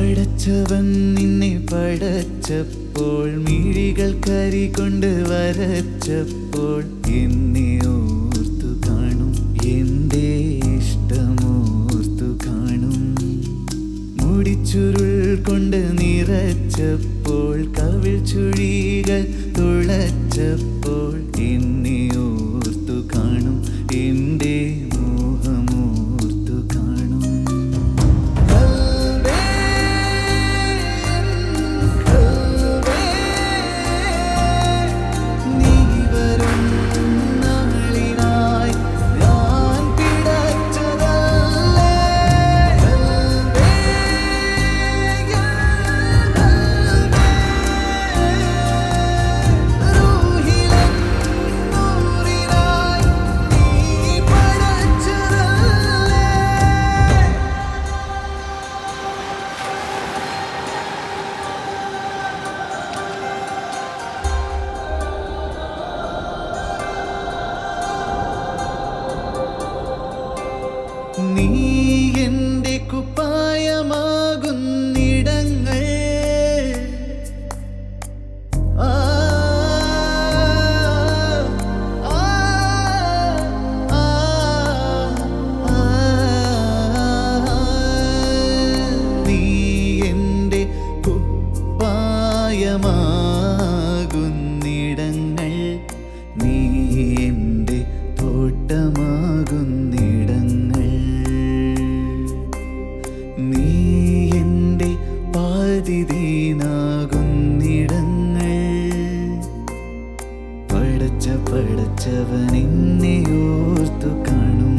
പടച്ചവൻ നിന്നെ പടച്ചപ്പോൾ മിഴികൾ കരി കൊണ്ട് വരച്ചപ്പോൾ എന്നെ ഓർത്തു കാണും എൻ്റെ ഇഷ്ടമോർത്തു കാണും മുടിച്ചുരുൾ കൊണ്ട് നിറച്ചപ്പോൾ കവിൾ ചുഴികൾ തുളച്ചപ്പോൾ എന്നെ ഓർത്തു കാണും എൻ്റെ മോഹമോർത്തു കാണും കൽവേ, കൽവേ, നീ വരും നാളിനായി ഞാൻ പിടച്ചതല്ലേ കൽവേ, റൂഹിലൻ നൂറിനായി നീ പടച്ചതല്ലേ നീ എൻ്റെ കുപ്പായമാകുന്നിടങ്ങൾ ആ, ആ, ആ, ആ, നീ എൻ്റെ കുപ്പായമാകുന്നിടങ്ങൾ നീ എൻ്റെ തോട്ടമാകുന്നിടങ്ങൾ നീ എൻ്റെ പാതിദീനാകുന്നിടങ്ങൾ പടച്ച പടച്ചവൻ എന്നെ ഓർത്തു കാണും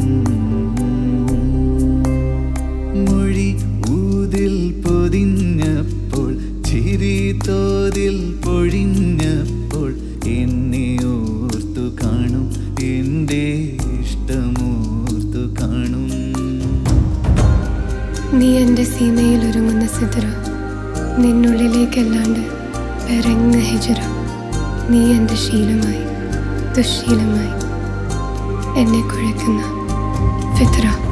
മൊഴി ഊതിൽ പൊതിഞ്ഞപ്പോൾ ചിരി തോതിൽ പൊഴിഞ്ഞപ്പോൾ എന്നെ ഓർത്തു കാണും എൻ്റെ ഇഷ്ടമോർത്തു കാണും നീ എൻ്റെ സീമയിൽ ഒരുങ്ങുന്ന സിദ്ര നിന്നുള്ളിലേക്കല്ലാണ്ട് വേറെങ്ങ ഹിജറ നീ എൻ്റെ ശീലമായി ദുശീലമായി എന്നെ കുഴക്കുന്ന ഫിത്ര